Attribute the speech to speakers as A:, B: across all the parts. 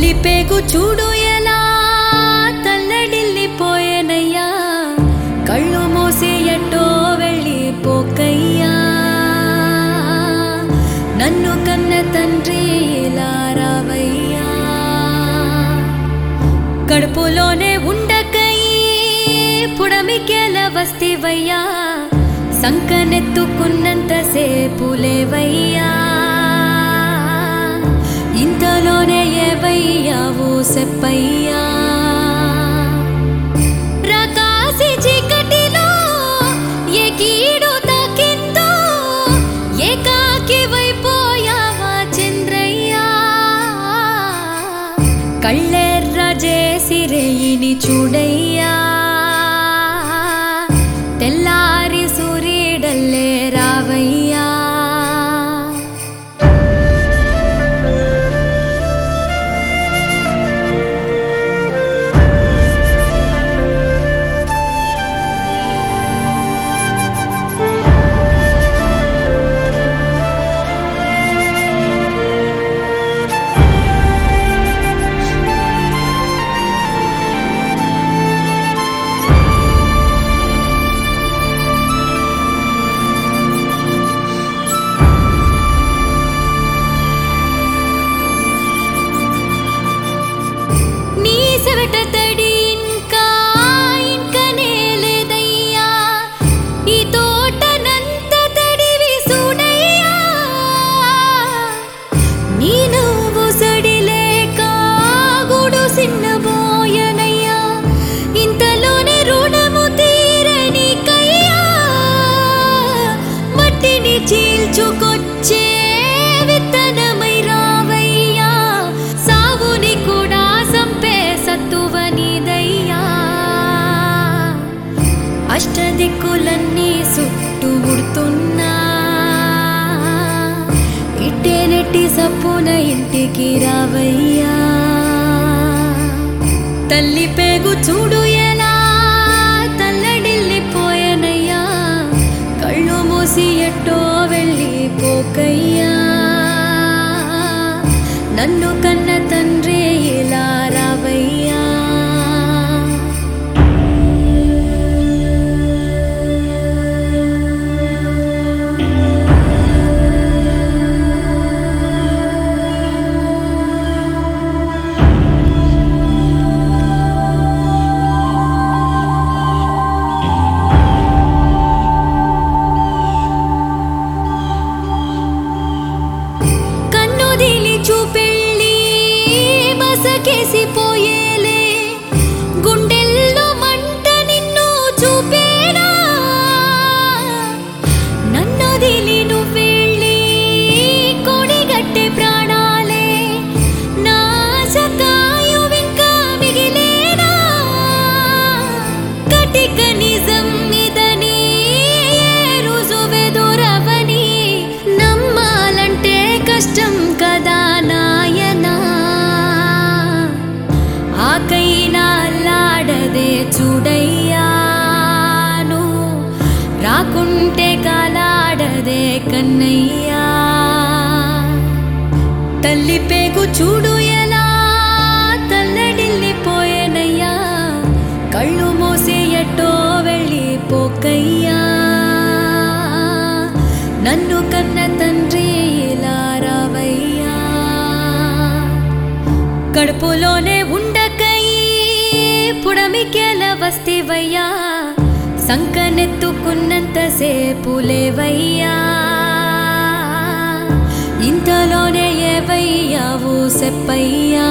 A: తల్లి పేగు చూడు ఎలా తల్లడిల్లిపోయేనయ్యా కళ్ళు మూసి ఎట్టో వెళ్ళిపోకయ్యా నన్ను కన్న తండ్రి ఇలా రావయ్యా కడుపులోనే ఉండకయి పుడమికేల వస్తివయ్యా సంకనెత్తుకున్నంత సేపులేవయ్యా ఇంతలోనే ఏవయ్యావు సెప్పయ్యా రకాసి చీకటిలో ఏ కీడు తాకిందో ఏకాకి వైపోయావా చంద్రయ్యా కళ్ళెర్ర చేసిరేయిని చూడయ్యా తెల్లారి సూర్యుడల్లే రావయ్యా నీ సెవట తడి ఇంకా ఇంకనే లేదయ్యా ఈ తోటనంత తడివి చూడయ్యా నీ నువ్వు సడిలేక గుడు సిన్నబోయనయ్యా ఇంతలోనే రుణము తీరనికయ్యా మట్టిని చీల్చుకొచ్చే విత్తనమై రావయ్యా సావుని కూడా సంపే సత్తువనిదయ్యా అష్టదిక్కులన్నీ చుట్టుముడుతున్నా ఇట్టే నెట్టి సప్పున ఇంటికి రావయ్యా తల్లి పేగు చూడు ఎలా తల్లడిల్లిపోయనయ్యా కళ్ళు మూసి ఎట్టో వెళ్ళిపోకయ్యా నన్ను కన్న తండ్రి ఇలా రావయ్యా కన్నుదిలి చూపెళ్ళి మసకేసిపోయేలే గుండెల్లో మంట నిన్ను చూపేనా నన్నదిలి నువ్వెళ్ళి కొడిగట్టే ప్రాణాలే నా సకాయువింకా మిగిలేనా కటిక నిజం ఇదని ఏ రుజువెదురవని నమ్మాలంటే కష్టం కదా నాయనా ఆకైనా అల్లాడదే చూడయ్యాను రాకుంటే కాలాడదే కన్నయ్యా తల్లి పేగు చూడు ఎలా తల్లడిల్లిపోయేనయ్యా కళ్ళు మూసి ఎట్టో వెళ్ళిపోకయ్యా నన్ను కన్న తండ్రి ఇలా రావయ్యా కడుపులోనే ఉండకయి పుడమికేల వస్తివయ్యా సంకనెత్తుకున్నంత సేపులేవయ్యా ఇంతలోనే ఏవయ్యావు సెప్పయ్యా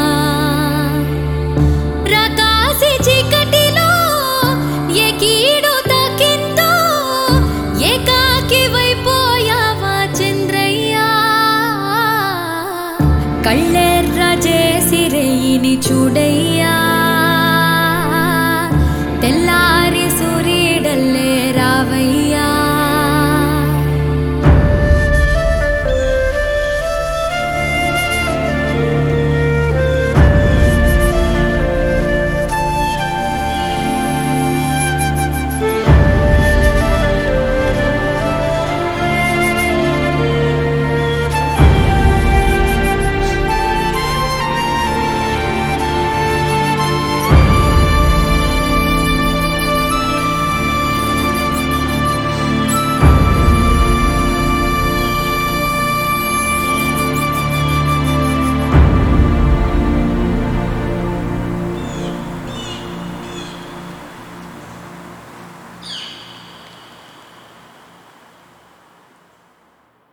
A: రకాసి చీకటిలో ఏ కీడు తాకిందో ఏకాకి వైపోయావా చంద్రయ్యా కళ్ళెర్ర చేసిరేయిని చూడయ్యా